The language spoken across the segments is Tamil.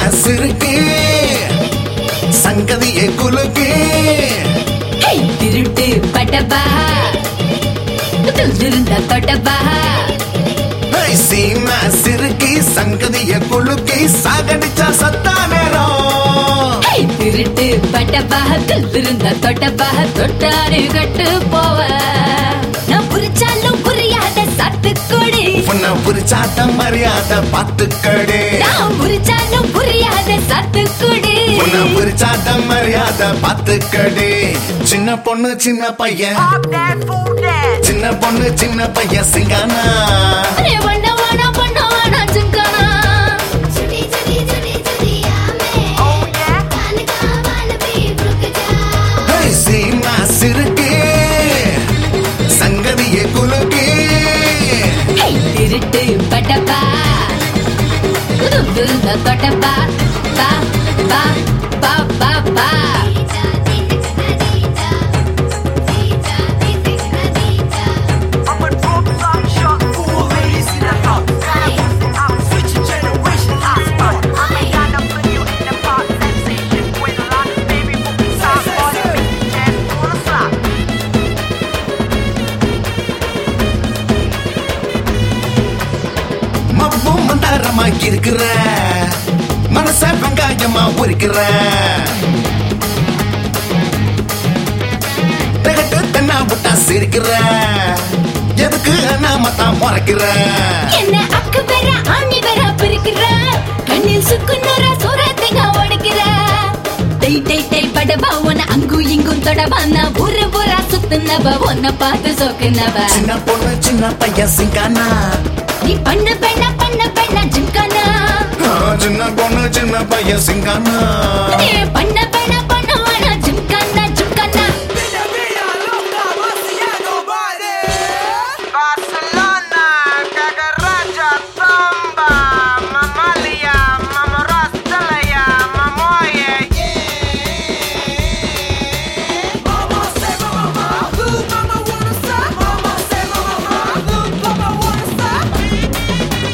சிறுக்கு சங்கதியை குலுக்கு ஹே, திருட்டு பட்டபா இருந்த தொட்டபா ஏய், சீமா சிறுக்கு சங்கதியை குலுக்கி சாகடிச்சா சத்தா நேரம் ஹே, திருட்டு பட்டபா இருந்த தொட்டபா தொட்டாரு கட்டு போவ நான் புரிச்சாலும் புரியாத சத்துக்கொடி உன்னை புரிச்சாட்ட மரியாதை பார்த்துக்கடே நான் புரிச்சாலும் புரியாத சத்துக்கொடி உன்னை புரிச்சாட்ட மரியாதை பார்த்துக்கடே சின்ன பொண்ணு சின்ன பையன் Pop that fool that. சின்ன பொண்ணு சின்ன பையன் சிங்கானா அரே வண்ண வானா பண்ண வானா ஜிங்கானா छुटी छुटी छुटी छुटी आमे Oh yeah. कान का वान भी रुक जा ஏய், சீமா சிறுக்கு சங்கதியை குலுக்கு ஹே, திருட்டு பட்டபா இருந்த தொட்டபா பா பா பா பா பா दीजा दीजा दीजा दीजा दीजा I'm a drop top shot. Fool ladies in the house. I'm switching generation hotspot. I'm a gun up for you in the pop sensation. With a lot of baby moving soft body. Jazz full of slop. மப்பும் மந்தாரமா இருக்கிற மனச வெங்காயமா உரிக்கிற திகட்டு தென்னா விட்டா சிரிக்கிற எதுக்கு நாம தான் முறைக்கிற என்ன அக்கு பெற ஆணி பெற பிரிக்கிற கண்ணில் சுக்குநூற சுரத்திங்க ஒடுக்கிற டை டை டை படவா உன அங்கு இங்கும் தொடவா நான் ஊரு ஊரா சுத்துனவ உன்னை பார்த்து சோக்குனவ சின்ன பொண்ணு சின்ன பையன் சிங்கானா நீ பண்ண பெண்ண பண்ண பெண்ண ஜிம்கானா ஆ, சின்ன பொண்ணு சின்ன பையன் சிங்கானா நீ பண்ண பெண்ண பண்ண வேணா gymkhana gymkhana Barcelona, Cagaraja, Samba, Mamalia, Mama Rastalaya, Mamoye, Mama say mama, ooh, mama wanna stop. Mama say mama, ooh, mama wanna stop.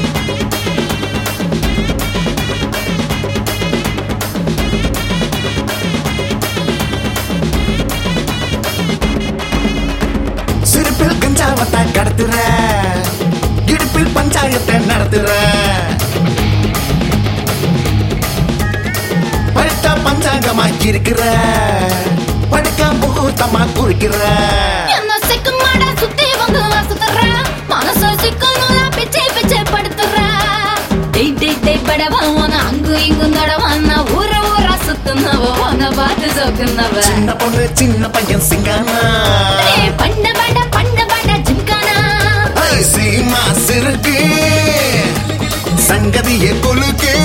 சிரிப்பில் கஞ்சாவத்தை கடத்துற இடுப்பில் பஞ்சாயத்தை நடத்துற படுத்த பஞ்சாங்கமா இருக்கிற படுக்க முகூர்த்தமா குறிக்கிற என்ன சிக்கு மாட சுத்தி வந்து வாசுத்துற மனச சிக்கனோட பிச்சை பிச்சை படுத்துற டேய் டேய் டேய் படவா உன அங்கு இங்கு நடவா நான் ஊர ஊரா சுத்துனவ உன பார்த்து சோக்குனவ சின்ன பொண்ணு சின்ன பையன் சிங்கானா ஏய், பண்ண வேண்ட பண்ண வேண்ட ஜிம்கானா ஐ, சீமா சிறுக்கு சங்கதியை கொலுக்கு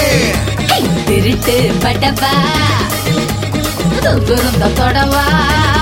ஹே, திருட்டு படவா துருந்த தொடவா